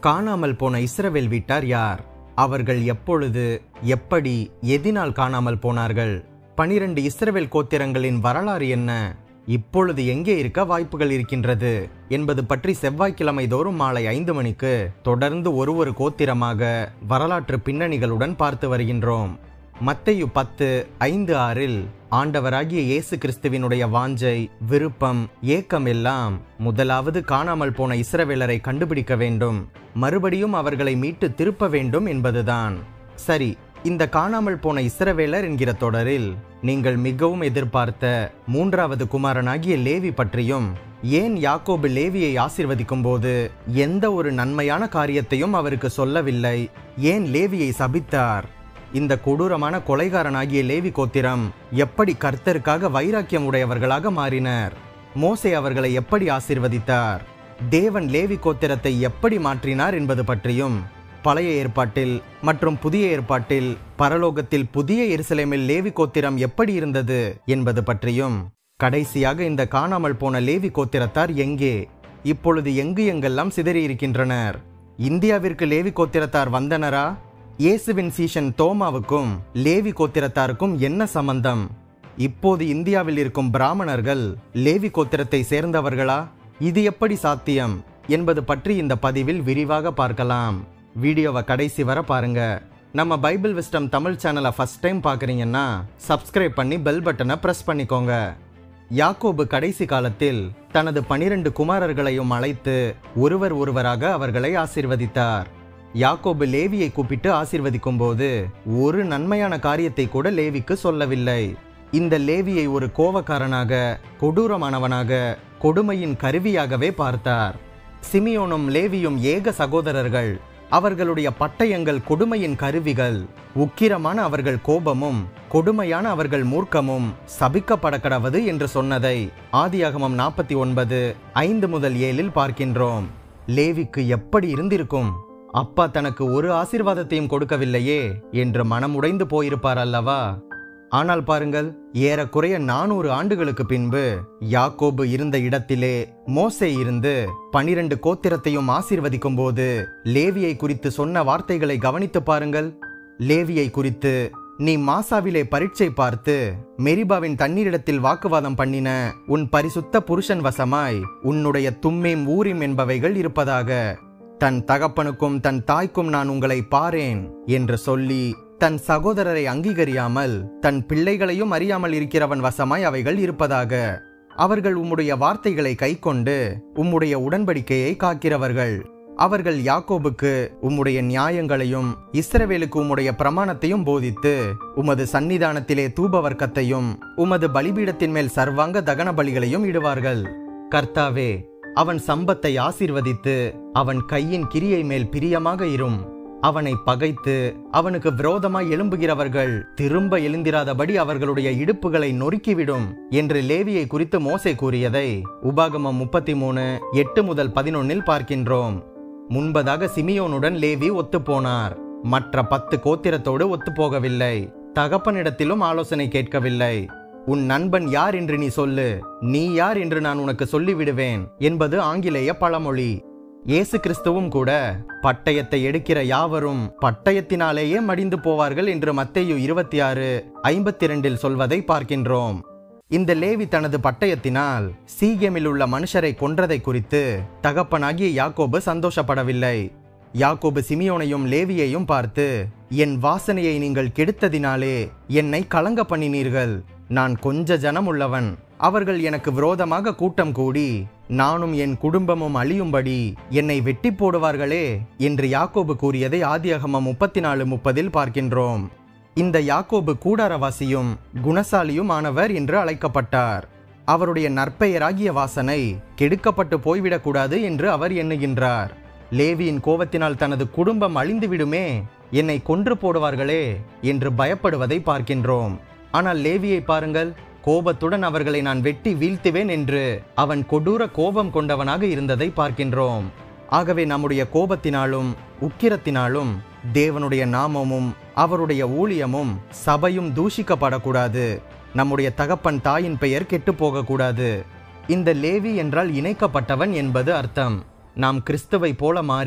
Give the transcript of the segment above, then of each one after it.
காணாமல் போன இஸ்ரவேல் வீட்டார் யார் அவர்கள் எப்பொழுது எப்படி எதினால் காணாமல் போனார்கள் பனிரெண்டு இஸ்ரவேல் கோத்திரங்களின் வரலாறு என்ன இப்பொழுது எங்கே இருக்க வாய்ப்புகள் இருக்கின்றது என்பது பற்றி செவ்வாய்க்கிழமை தோறும் மாலை ஐந்து மணிக்கு தொடர்ந்து ஒரு ஒரு கோத்திரமாக வரலாற்று பின்னணிகளுடன் பார்த்து வருகின்றோம் மத்தேயு பத்து ஐந்து ஆறில் ஆண்டவராகிய இயேசு கிறிஸ்துவினுடைய வாஞ்சை விருப்பம் ஏக்கம் எல்லாம் முதலாவது காணாமல் போன இஸ்ரவேலரை கண்டுபிடிக்க வேண்டும் மறுபடியும் அவர்களை மீட்டு திருப்ப வேண்டும் என்பதுதான் சரி இந்த காணாமல் போன இஸ்ரவேலர் என்கிற தொடரில் நீங்கள் மிகவும் எதிர்பார்த்த மூன்றாவது குமாரனாகிய லேவி பற்றியும் ஏன் யாக்கோபு லேவியை ஆசிர்வதிக்கும் போது எந்த ஒரு நன்மையான காரியத்தையும் அவருக்கு சொல்லவில்லை ஏன் லேவியை சபித்தார் இந்த கொடூரமான கொலைகாரனாகிய லேவி கோத்திரம் எப்படி கர்த்தருக்காக வைராக்கியம் உடையவர்களாக மாறினர் மோசே அவர்களை எப்படி ஆசிர்வதித்தார் தேவன் லேவி கோத்திரத்தை எப்படி மாற்றினார் என்பது பற்றியும் பழைய ஏற்பாட்டில் மற்றும் புதிய ஏற்பாட்டில் பரலோகத்தில் புதிய எருசலேமில் லேவி கோத்திரம் எப்படி இருந்தது என்பது பற்றியும் கடைசியாக இந்த காணாமல் போன லேவி கோத்திரத்தார் எங்கே இப்பொழுது எங்கு எங்கெல்லாம் சிதறி இருக்கின்றனர் இந்தியாவிற்கு லேவி கோத்திரத்தார் வந்தனரா இயேசுவின் சீஷன் தோமாவுக்கும் லேவி கோத்திரத்தாருக்கும் என்ன சம்பந்தம் இப்போது இந்தியாவில் இருக்கும் பிராமணர்கள் லேவி கோத்திரத்தை சேர்ந்தவர்களா இது எப்படி சாத்தியம் என்பது பற்றி இந்த பதிவில் விரிவாக பார்க்கலாம் வீடியோவை கடைசி வர பாருங்க நம்ம பைபிள் விஸ்டம் தமிழ் சேனலை ஃபர்ஸ்ட் டைம் பார்க்குறீங்கன்னா சப்ஸ்கிரைப் பண்ணி பெல் பட்டனை ப்ரெஸ் பண்ணிக்கோங்க யாக்கோபு கடைசி காலத்தில் தனது பனிரெண்டு குமாரர்களையும் அழைத்து ஒருவர் ஒருவராக அவர்களை ஆசிர்வதித்தார் யாக்கோபு லேவியை கூப்பிட்டு ஆசிர்வதிக்கும் போது ஒரு நன்மையான காரியத்தை கூட லேவிக்கு சொல்லவில்லை இந்த லேவியை ஒரு கோவக்காரனாக கொடூரமானவனாக கொடுமையின் கருவியாகவே பார்த்தார் சிமியோனும் லேவியும் ஏக சகோதரர்கள் அவர்களுடைய பட்டயங்கள் கொடுமையின் கருவிகள் உக்கிரமான அவர்கள் கோபமும் கொடுமையான அவர்கள் மூர்க்கமும் சபிக்கப்பட கடவது என்று சொன்னதை ஆதியாகமம் நாற்பத்தி ஒன்பது ஐந்து முதல் ஏழில் பார்க்கின்றோம் லேவிக்கு எப்படி இருந்திருக்கும் அப்பா தனக்கு ஒரு ஆசீர்வாதத்தையும் கொடுக்கவில்லையே என்று மனமுடைந்து போயிருப்பார் அல்லவா ஆனால் பாருங்கள் ஏறக்குறைய நானூறு ஆண்டுகளுக்கு பின்பு யாக்கோபு இருந்த இடத்திலே மோசே இருந்து பனிரெண்டு கோத்திரத்தையும் ஆசீர்வதிக்கும் போது லேவியை குறித்து சொன்ன வார்த்தைகளை கவனித்து பாருங்கள் லேவியை குறித்து நீ மாசாவிலே பரீட்சை பார்த்து மெரிபாவின் தண்ணீரிடத்தில் வாக்குவாதம் பண்ணின உன் பரிசுத்த புருஷன் வசமாய் உன்னுடைய தும்மேம் ஊரிம் என்பவைகள் இருப்பதாக தன் தகப்பனுக்கும் தன் தாய்க்கும் நான் உங்களை பாரேன் என்று சொல்லி தன் சகோதரரை அங்கீகரியாமல் தன் பிள்ளைகளையும் அறியாமல் இருக்கிறவன் வசமாய் அவைகள் இருப்பதாக அவர்கள் உம்முடைய வார்த்தைகளை கைக்கொண்டு உம்முடைய உடன்படிக்கையை காக்கிறவர்கள் அவர்கள் யாக்கோபுக்கு உம்முடைய நியாயங்களையும் இஸ்ரவேலுக்கு உம்முடைய பிரமாணத்தையும் போதித்து உமது சந்நிதானத்திலே தூபவர்க்கத்தையும் உமது பலிபீடத்தின் மேல் சர்வாங்க தகன பலிகளையும் இடுவார்கள் கர்த்தாவே அவன் சம்பத்தை ஆசீர்வதித்து அவன் கையின் கிரியை மேல் பிரியமாக இரும் அவனை பகைத்து அவனுக்கு விரோதமாய் எழும்புகிறவர்கள் திரும்ப எழுந்திராதபடி அவர்களுடைய இடுப்புகளை நொறுக்கிவிடும் என்று லேவியை குறித்து மோசே கூறியதை உபாகமம் முப்பத்தி மூணு எட்டு முதல் பதினொன்னில் பார்க்கின்றோம் முன்பதாக சிமியோனுடன் லேவி ஒத்துப்போனார் மற்ற பத்து கோத்திரத்தோடு ஒத்துப்போகவில்லை தகப்பனிடத்திலும் ஆலோசனை கேட்கவில்லை உன் நண்பன் யார் என்று நீ சொல்லு நீ யார் என்று நான் உனக்கு சொல்லிவிடுவேன் என்பது ஆங்கிலேய பழமொழி இயேசு கிறிஸ்துவும் கூட பட்டயத்தை எடுக்கிற யாவரும் பட்டயத்தினாலேயே மடிந்து போவார்கள் என்று மத்தேயு இருபத்தி ஆறு ஐம்பத்தி இரண்டில் சொல்வதை பார்க்கின்றோம் இந்த லேவி தனது பட்டயத்தினால் சீகேமில் உள்ள மனுஷரை கொன்றதை குறித்து தகப்பனாகிய யாக்கோபு சந்தோஷப்படவில்லை யாக்கோபு சிமியோனையும் லேவியையும் பார்த்து என் வாசனையை நீங்கள் கெடுத்ததினாலே என்னை கலங்க பண்ணினீர்கள் நான் கொஞ்ச ஜனம் உள்ளவன் அவர்கள் எனக்கு விரோதமாக கூட்டம் கூடி நானும் என் குடும்பமும் அழியும்படி என்னை வெட்டி போடுவார்களே என்று யாக்கோபு கூறியதை ஆதியகமம் முப்பத்தி நாலு முப்பதில் பார்க்கின்றோம் இந்த யாக்கோபு கூடாரவாசியும் குணசாலியும் ஆனவர் என்று அழைக்கப்பட்டார் அவருடைய நற்பெயராகிய வாசனை கெடுக்கப்பட்டு போய்விடக்கூடாது என்று அவர் எண்ணுகின்றார் லேவியின் கோபத்தினால் தனது குடும்பம் அழிந்துவிடுமே என்னை கொன்று போடுவார்களே என்று பயப்படுவதை பார்க்கின்றோம் ஆனால் லேவியை பாருங்கள் கோபத்துடன் அவர்களை நான் வெட்டி வீழ்த்துவேன் என்று அவன் கொடூர கோபம் கொண்டவனாக இருந்ததை பார்க்கின்றோம் ஆகவே நம்முடைய கோபத்தினாலும் உக்கிரத்தினாலும் தேவனுடைய நாமமும் அவருடைய ஊழியமும் சபையும் தூஷிக்கப்படக்கூடாது நம்முடைய தகப்பன் தாயின் பெயர் கெட்டு போகக்கூடாது இந்த லேவி என்றால் இணைக்கப்பட்டவன் என்பது அர்த்தம் நாம் கிறிஸ்துவை போல மாறி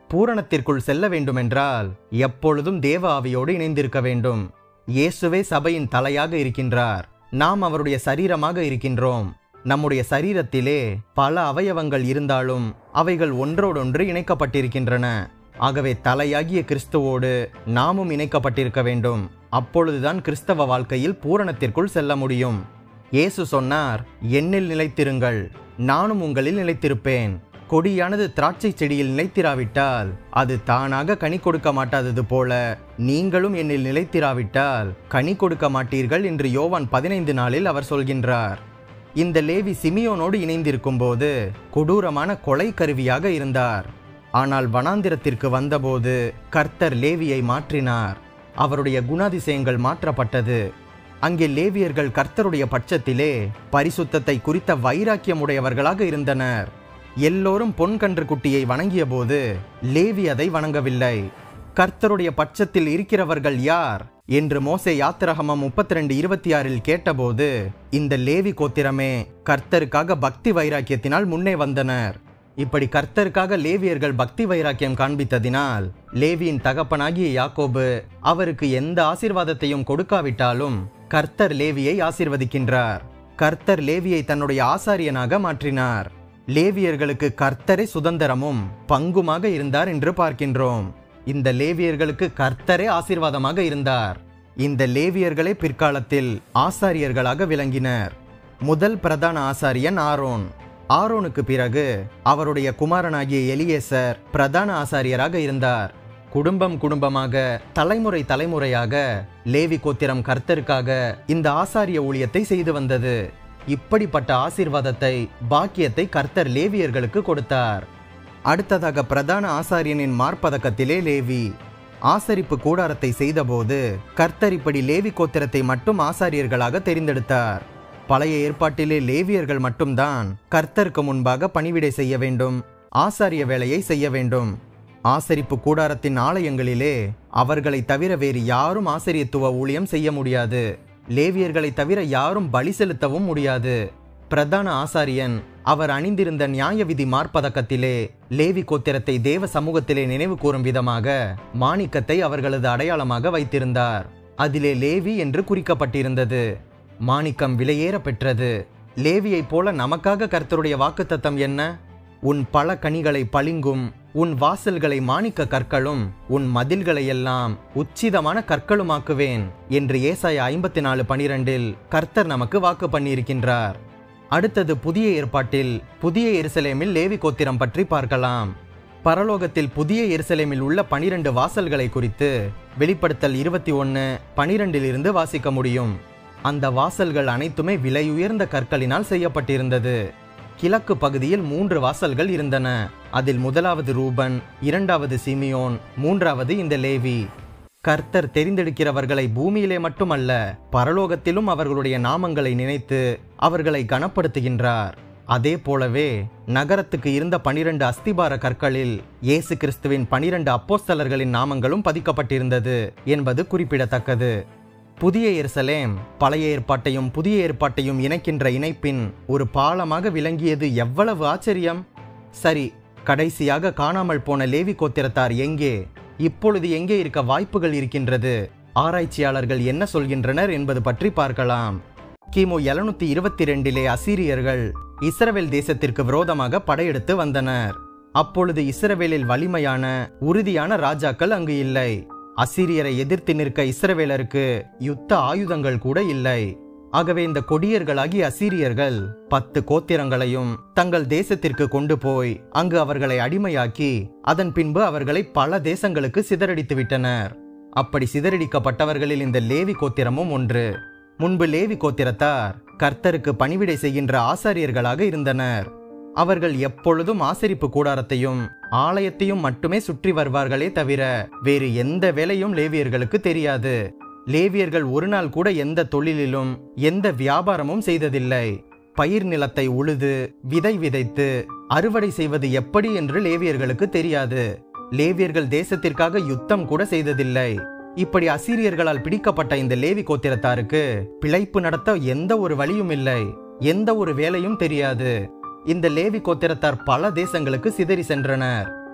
பூரணத்திற்குள் செல்ல வேண்டுமென்றால் எப்பொழுதும் தேவ ஆவியோடு இணைந்திருக்க வேண்டும் இயேசுவே சபையின் தலையாக இருக்கின்றார் நாம் அவருடைய சரீரமாக இருக்கின்றோம் நம்முடைய சரீரத்திலே பல அவயவங்கள் இருந்தாலும் அவைகள் ஒன்றோடொன்று இணைக்கப்பட்டிருக்கின்றன ஆகவே தலையாகிய கிறிஸ்துவோடு நாமும் இணைக்கப்பட்டிருக்க வேண்டும் அப்பொழுதுதான் கிறிஸ்தவ வாழ்க்கையில் பூரணத்திற்குள் செல்ல முடியும் இயேசு சொன்னார் என்னில் நிலைத்திருங்கள் நானும் உங்களில் நிலைத்திருப்பேன் கொடியானது திராட்சை செடியில் நிலைத்திராவிட்டால் அது தானாக கனி கொடுக்க மாட்டாதது போல நீங்களும் என்னில் நிலைத்திராவிட்டால் கனி கொடுக்க மாட்டீர்கள் என்று யோவான் பதினைந்து நாளில் அவர் சொல்கின்றார் இந்த லேவி சிமியோனோடு இணைந்திருக்கும் போது கொடூரமான கொலை கருவியாக இருந்தார் ஆனால் வனாந்திரத்திற்கு வந்தபோது கர்த்தர் லேவியை மாற்றினார் அவருடைய குணாதிசயங்கள் மாற்றப்பட்டது அங்கே லேவியர்கள் கர்த்தருடைய பட்சத்திலே பரிசுத்தத்தை குறித்த வைராக்கியமுடையவர்களாக இருந்தனர் எல்லோரும் பொன் கன்று குட்டியை வணங்கிய போது லேவி அதை வணங்கவில்லை கர்த்தருடைய பட்சத்தில் இருக்கிறவர்கள் யார் என்று மோசே யாத்திரகமம் முப்பத்தி ரெண்டு இருபத்தி ஆறில் கேட்டபோது இந்த லேவி கோத்திரமே கர்த்தருக்காக பக்தி வைராக்கியத்தினால் முன்னே வந்தனர் இப்படி கர்த்தருக்காக லேவியர்கள் பக்தி வைராக்கியம் காண்பித்ததினால் லேவியின் தகப்பனாகிய யாக்கோபு அவருக்கு எந்த ஆசீர்வாதத்தையும் கொடுக்காவிட்டாலும் கர்த்தர் லேவியை ஆசீர்வதிக்கின்றார் கர்த்தர் லேவியை தன்னுடைய ஆசாரியனாக மாற்றினார் லேவியர்களுக்கு கர்த்தரே சுதந்திரமும் பங்குமாக இருந்தார் என்று பார்க்கின்றோம் இந்த லேவியர்களுக்கு கர்த்தரே ஆசீர்வாதமாக இருந்தார் இந்த லேவியர்களே பிற்காலத்தில் ஆசாரியர்களாக விளங்கினர் முதல் பிரதான ஆசாரியன் ஆரோன் ஆரோனுக்கு பிறகு அவருடைய குமாரனாகிய எலியேசர் பிரதான ஆசாரியராக இருந்தார் குடும்பம் குடும்பமாக தலைமுறை தலைமுறையாக லேவி கோத்திரம் கர்த்தருக்காக இந்த ஆசாரிய ஊழியத்தை செய்து வந்தது இப்படிப்பட்ட ஆசீர்வாதத்தை பாக்கியத்தை கர்த்தர் லேவியர்களுக்கு கொடுத்தார் அடுத்ததாக பிரதான ஆசாரியனின் மார்பதக்கத்திலே லேவி ஆசரிப்பு கூடாரத்தை செய்தபோது கர்த்தர் இப்படி லேவி கோத்திரத்தை மட்டும் ஆசாரியர்களாக தெரிந்தெடுத்தார் பழைய ஏற்பாட்டிலே லேவியர்கள் மட்டும்தான் கர்த்தருக்கு முன்பாக பணிவிடை செய்ய வேண்டும் ஆசாரிய வேலையை செய்ய வேண்டும் ஆசரிப்பு கூடாரத்தின் ஆலயங்களிலே அவர்களை தவிர வேறு யாரும் ஆசிரியத்துவ ஊழியம் செய்ய முடியாது லேவியர்களை தவிர யாரும் பலி செலுத்தவும் முடியாது பிரதான ஆசாரியன் அவர் அணிந்திருந்த நியாய விதி மார்பதக்கத்திலே லேவி கோத்திரத்தை தேவ சமூகத்திலே நினைவு கூறும் விதமாக மாணிக்கத்தை அவர்களது அடையாளமாக வைத்திருந்தார் அதிலே லேவி என்று குறிக்கப்பட்டிருந்தது மாணிக்கம் விலையேற பெற்றது லேவியைப் போல நமக்காக கர்த்தருடைய வாக்குத்தத்தம் என்ன உன் பல கனிகளை பளிங்கும் உன் வாசல்களை மாணிக்க கற்களும் உன் மதில்களை எல்லாம் உச்சிதமான கற்களுமாக்குவேன் என்று ஏசாய ஐம்பத்தி நாலு பனிரெண்டில் கர்த்தர் நமக்கு வாக்கு பண்ணியிருக்கின்றார் அடுத்தது புதிய ஏற்பாட்டில் புதிய எருசலேமில் லேவி கோத்திரம் பற்றி பார்க்கலாம் பரலோகத்தில் புதிய எருசலேமில் உள்ள பனிரெண்டு வாசல்களை குறித்து வெளிப்படுத்தல் இருபத்தி ஒன்று பனிரெண்டிலிருந்து வாசிக்க முடியும் அந்த வாசல்கள் அனைத்துமே விலையுயர்ந்த கற்களினால் செய்யப்பட்டிருந்தது கிழக்கு பகுதியில் மூன்று வாசல்கள் இருந்தன அதில் முதலாவது ரூபன் இரண்டாவது சிமியோன் மூன்றாவது இந்த லேவி கர்த்தர் தெரிந்தெடுக்கிறவர்களை பூமியிலே மட்டுமல்ல பரலோகத்திலும் அவர்களுடைய நாமங்களை நினைத்து அவர்களை கனப்படுத்துகின்றார் அதே போலவே நகரத்துக்கு இருந்த பனிரெண்டு அஸ்திபார கற்களில் இயேசு கிறிஸ்துவின் பனிரெண்டு அப்போஸ்தலர்களின் நாமங்களும் பதிக்கப்பட்டிருந்தது என்பது குறிப்பிடத்தக்கது புதிய எருசலேம் பழைய ஏற்பாட்டையும் புதிய ஏற்பாட்டையும் இணைக்கின்ற இணைப்பின் ஒரு பாலமாக விளங்கியது எவ்வளவு ஆச்சரியம் சரி கடைசியாக காணாமல் போன லேவி கோத்திரத்தார் எங்கே இப்பொழுது எங்கே இருக்க வாய்ப்புகள் இருக்கின்றது ஆராய்ச்சியாளர்கள் என்ன சொல்கின்றனர் என்பது பற்றி பார்க்கலாம் கிமு எழுநூத்தி இருபத்தி ரெண்டிலே அசீரியர்கள் இஸ்ரவேல் தேசத்திற்கு விரோதமாக படையெடுத்து வந்தனர் அப்பொழுது இஸ்ரவேலில் வலிமையான உறுதியான ராஜாக்கள் அங்கு இல்லை அசீரியரை எதிர்த்து நிற்க இஸ்ரவேலருக்கு யுத்த ஆயுதங்கள் கூட இல்லை ஆகவே இந்த கொடியர்களாகிய அசீரியர்கள் பத்து கோத்திரங்களையும் தங்கள் தேசத்திற்கு கொண்டு போய் அங்கு அவர்களை அடிமையாக்கி அதன் பின்பு அவர்களை பல தேசங்களுக்கு சிதறடித்து விட்டனர் அப்படி சிதறடிக்கப்பட்டவர்களில் இந்த லேவி கோத்திரமும் ஒன்று முன்பு லேவி கோத்திரத்தார் கர்த்தருக்கு பணிவிடை செய்கின்ற ஆசாரியர்களாக இருந்தனர் அவர்கள் எப்பொழுதும் ஆசரிப்பு கூடாரத்தையும் ஆலயத்தையும் மட்டுமே சுற்றி வருவார்களே தவிர வேறு எந்த வேலையும் லேவியர்களுக்கு தெரியாது லேவியர்கள் ஒரு நாள் கூட எந்த தொழிலிலும் எந்த வியாபாரமும் செய்ததில்லை பயிர் நிலத்தை உழுது விதை விதைத்து அறுவடை செய்வது எப்படி என்று லேவியர்களுக்கு தெரியாது லேவியர்கள் தேசத்திற்காக யுத்தம் கூட செய்ததில்லை இப்படி அசீரியர்களால் பிடிக்கப்பட்ட இந்த லேவி கோத்திரத்தாருக்கு பிழைப்பு நடத்த எந்த ஒரு வழியும் இல்லை எந்த ஒரு வேலையும் தெரியாது இந்த லேவி கோத்திரத்தார் பல தேசங்களுக்கு சிதறி சென்றனர்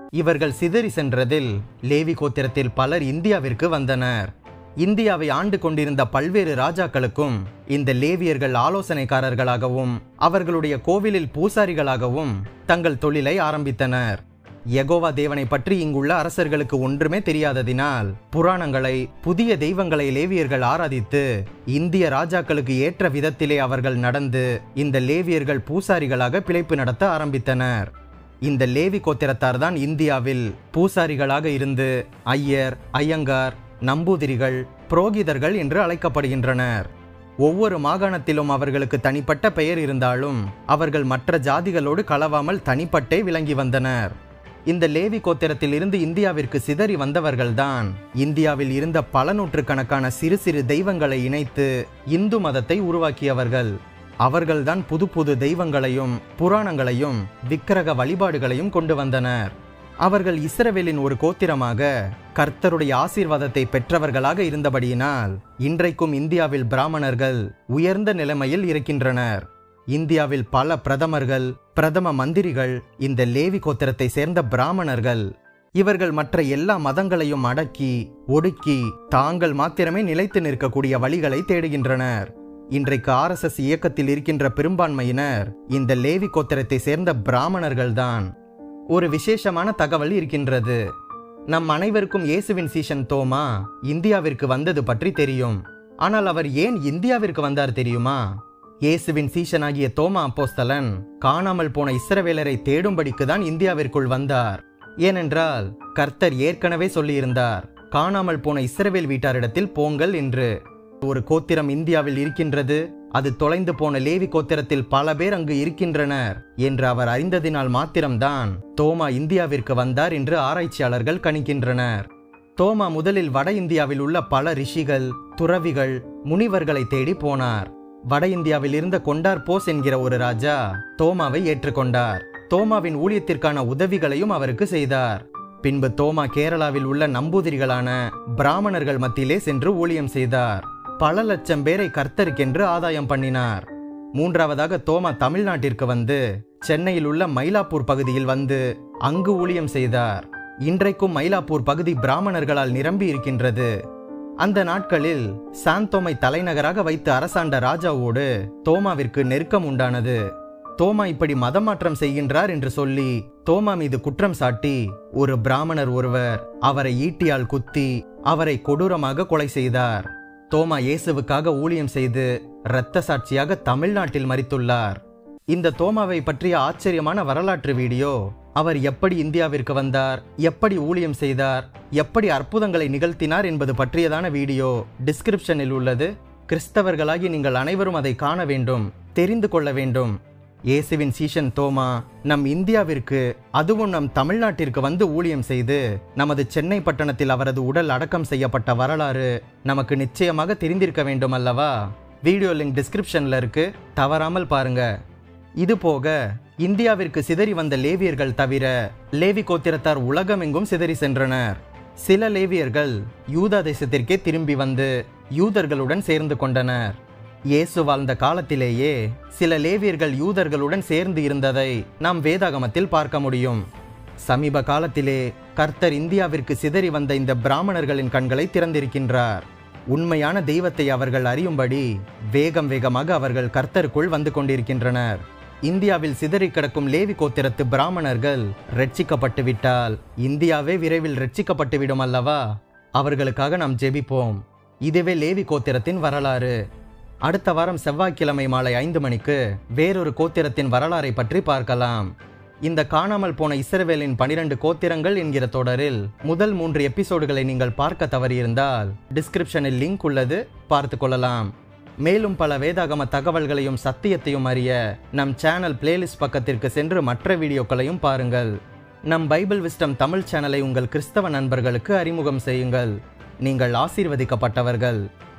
இவர்கள் சிதறி சென்றதில் லேவி கோத்திரத்தில் பலர் இந்தியாவிற்கு வந்தனர் இந்தியாவை ஆண்டு கொண்டிருந்த பல்வேறு ராஜாக்களுக்கும் இந்த லேவியர்கள் ஆலோசனைக்காரர்களாகவும் அவர்களுடைய கோவிலில் பூசாரிகளாகவும் தங்கள் தொழிலை ஆரம்பித்தனர் யெகோவா தேவனை பற்றி இங்குள்ள அரசர்களுக்கு ஒன்றுமே தெரியாததினால் புராணங்களை புதிய தெய்வங்களை லேவியர்கள் ஆராதித்து இந்திய ராஜாக்களுக்கு ஏற்ற விதத்திலே அவர்கள் நடந்து இந்த லேவியர்கள் பூசாரிகளாக பிழைப்பு நடத்த ஆரம்பித்தனர் இந்த லேவி கோத்திரத்தார் தான் இந்தியாவில் பூசாரிகளாக இருந்து ஐயர் ஐயங்கார் நம்பூதிரிகள் புரோகிதர்கள் என்று அழைக்கப்படுகின்றனர் ஒவ்வொரு மாகாணத்திலும் அவர்களுக்கு தனிப்பட்ட பெயர் இருந்தாலும் அவர்கள் மற்ற ஜாதிகளோடு கலவாமல் தனிப்பட்டே விளங்கி வந்தனர் இந்த லேவி கோத்திரத்தில் இருந்து இந்தியாவிற்கு சிதறி வந்தவர்கள்தான் இந்தியாவில் இருந்த பல நூற்றுக்கணக்கான சிறு சிறு தெய்வங்களை இணைத்து இந்து மதத்தை உருவாக்கியவர்கள் அவர்கள்தான் புது புது தெய்வங்களையும் புராணங்களையும் விக்கிரக வழிபாடுகளையும் கொண்டு வந்தனர் அவர்கள் இஸ்ரவேலின் ஒரு கோத்திரமாக கர்த்தருடைய ஆசீர்வாதத்தை பெற்றவர்களாக இருந்தபடியினால் இன்றைக்கும் இந்தியாவில் பிராமணர்கள் உயர்ந்த நிலைமையில் இருக்கின்றனர் இந்தியாவில் பல பிரதமர்கள் பிரதம மந்திரிகள் இந்த லேவி கோத்திரத்தை சேர்ந்த பிராமணர்கள் இவர்கள் மற்ற எல்லா மதங்களையும் அடக்கி ஒடுக்கி தாங்கள் மாத்திரமே நிலைத்து நிற்கக்கூடிய வழிகளை தேடுகின்றனர் இன்றைக்கு ஆர்எஸ்எஸ் இயக்கத்தில் இருக்கின்ற பெரும்பான்மையினர் இந்த லேவி கோத்திரத்தை சேர்ந்த பிராமணர்கள்தான் ஒரு விசேஷமான தகவல் இருக்கின்றது நம் அனைவருக்கும் இயேசுவின் சீஷன் தோமா இந்தியாவிற்கு வந்தது பற்றி தெரியும் ஆனால் அவர் ஏன் இந்தியாவிற்கு வந்தார் தெரியுமா இயேசுவின் சீஷனாகிய தோமா அப்போஸ்தலன் காணாமல் போன இஸ்ரவேலரை தேடும்படிக்கு தான் இந்தியாவிற்குள் வந்தார் ஏனென்றால் கர்த்தர் ஏற்கனவே சொல்லியிருந்தார் காணாமல் போன இஸ்ரவேல் வீட்டாரிடத்தில் போங்கள் என்று ஒரு கோத்திரம் இந்தியாவில் இருக்கின்றது அது தொலைந்து போன லேவி கோத்திரத்தில் பல பேர் அங்கு இருக்கின்றனர் என்று அவர் அறிந்ததினால் மாத்திரம்தான் தோமா இந்தியாவிற்கு வந்தார் என்று ஆராய்ச்சியாளர்கள் கணிக்கின்றனர் தோமா முதலில் வட இந்தியாவில் உள்ள பல ரிஷிகள் துறவிகள் முனிவர்களை தேடி போனார் வட இந்தியாவில் இருந்த கொண்டார் போஸ் என்கிற ஒரு ராஜா தோமாவை ஏற்றுக்கொண்டார் தோமாவின் ஊழியத்திற்கான உதவிகளையும் அவருக்கு செய்தார் பின்பு தோமா கேரளாவில் உள்ள நம்பூதிரிகளான பிராமணர்கள் மத்தியிலே சென்று ஊழியம் செய்தார் பல லட்சம் பேரை கர்த்தருக்கென்று ஆதாயம் பண்ணினார் மூன்றாவதாக தோமா தமிழ்நாட்டிற்கு வந்து சென்னையில் உள்ள மயிலாப்பூர் பகுதியில் வந்து அங்கு ஊழியம் செய்தார் இன்றைக்கும் மயிலாப்பூர் பகுதி பிராமணர்களால் நிரம்பி இருக்கின்றது அந்த நாட்களில் சாந்தோமை தலைநகராக வைத்து அரசாண்ட ராஜாவோடு தோமாவிற்கு நெருக்கம் உண்டானது தோமா இப்படி மதமாற்றம் செய்கின்றார் என்று சொல்லி தோமா மீது குற்றம் சாட்டி ஒரு பிராமணர் ஒருவர் அவரை ஈட்டியால் குத்தி அவரை கொடூரமாக கொலை செய்தார் தோமா இயேசுவுக்காக ஊழியம் செய்து இரத்த சாட்சியாக தமிழ்நாட்டில் மறித்துள்ளார் இந்த தோமாவை பற்றிய ஆச்சரியமான வரலாற்று வீடியோ அவர் எப்படி இந்தியாவிற்கு வந்தார் எப்படி ஊழியம் செய்தார் எப்படி அற்புதங்களை நிகழ்த்தினார் என்பது பற்றியதான வீடியோ டிஸ்கிரிப்ஷனில் உள்ளது கிறிஸ்தவர்களாகி நீங்கள் அனைவரும் அதை காண வேண்டும் தெரிந்து கொள்ள வேண்டும் இயேசுவின் சீஷன் தோமா நம் இந்தியாவிற்கு அதுவும் நம் தமிழ்நாட்டிற்கு வந்து ஊழியம் செய்து நமது சென்னை பட்டணத்தில் அவரது உடல் அடக்கம் செய்யப்பட்ட வரலாறு நமக்கு நிச்சயமாக தெரிந்திருக்க வேண்டும் அல்லவா வீடியோ லிங்க் டிஸ்கிரிப்ஷன்ல இருக்கு தவறாமல் பாருங்க இது போக இந்தியாவிற்கு சிதறி வந்த லேவியர்கள் தவிர லேவி கோத்திரத்தார் உலகமெங்கும் சிதறி சென்றனர் சில லேவியர்கள் யூதா தேசத்திற்கே திரும்பி வந்து யூதர்களுடன் சேர்ந்து கொண்டனர் இயேசு வாழ்ந்த காலத்திலேயே சில லேவியர்கள் யூதர்களுடன் சேர்ந்து இருந்ததை நாம் வேதாகமத்தில் பார்க்க முடியும் சமீப காலத்திலே கர்த்தர் இந்தியாவிற்கு சிதறி வந்த இந்த பிராமணர்களின் கண்களை திறந்திருக்கின்றார் உண்மையான தெய்வத்தை அவர்கள் அறியும்படி வேகம் வேகமாக அவர்கள் கர்த்தருக்குள் வந்து கொண்டிருக்கின்றனர் இந்தியாவில் சிதறி கிடக்கும் லேவி கோத்திரத்து பிராமணர்கள் ரட்சிக்கப்பட்டு விட்டால் இந்தியாவே விரைவில் ரட்சிக்கப்பட்டு விடும் அல்லவா அவர்களுக்காக நாம் ஜெபிப்போம் இதுவே லேவி கோத்திரத்தின் வரலாறு அடுத்த வாரம் செவ்வாய்க்கிழமை மாலை ஐந்து மணிக்கு வேறொரு கோத்திரத்தின் வரலாறை பற்றி பார்க்கலாம் இந்த காணாமல் போன இஸ்ரவேலின் பனிரெண்டு கோத்திரங்கள் என்கிற தொடரில் முதல் மூன்று எபிசோடுகளை நீங்கள் பார்க்க தவறியிருந்தால் டிஸ்கிரிப்ஷனில் லிங்க் உள்ளது பார்த்து கொள்ளலாம் மேலும் பல வேதாகம தகவல்களையும் சத்தியத்தையும் அறிய நம் சேனல் பிளேலிஸ்ட் பக்கத்திற்கு சென்று மற்ற வீடியோக்களையும் பாருங்கள் நம் பைபிள் விஸ்டம் தமிழ் சேனலை உங்கள் கிறிஸ்தவ நண்பர்களுக்கு அறிமுகம் செய்யுங்கள் நீங்கள் ஆசீர்வதிக்கப்பட்டவர்கள்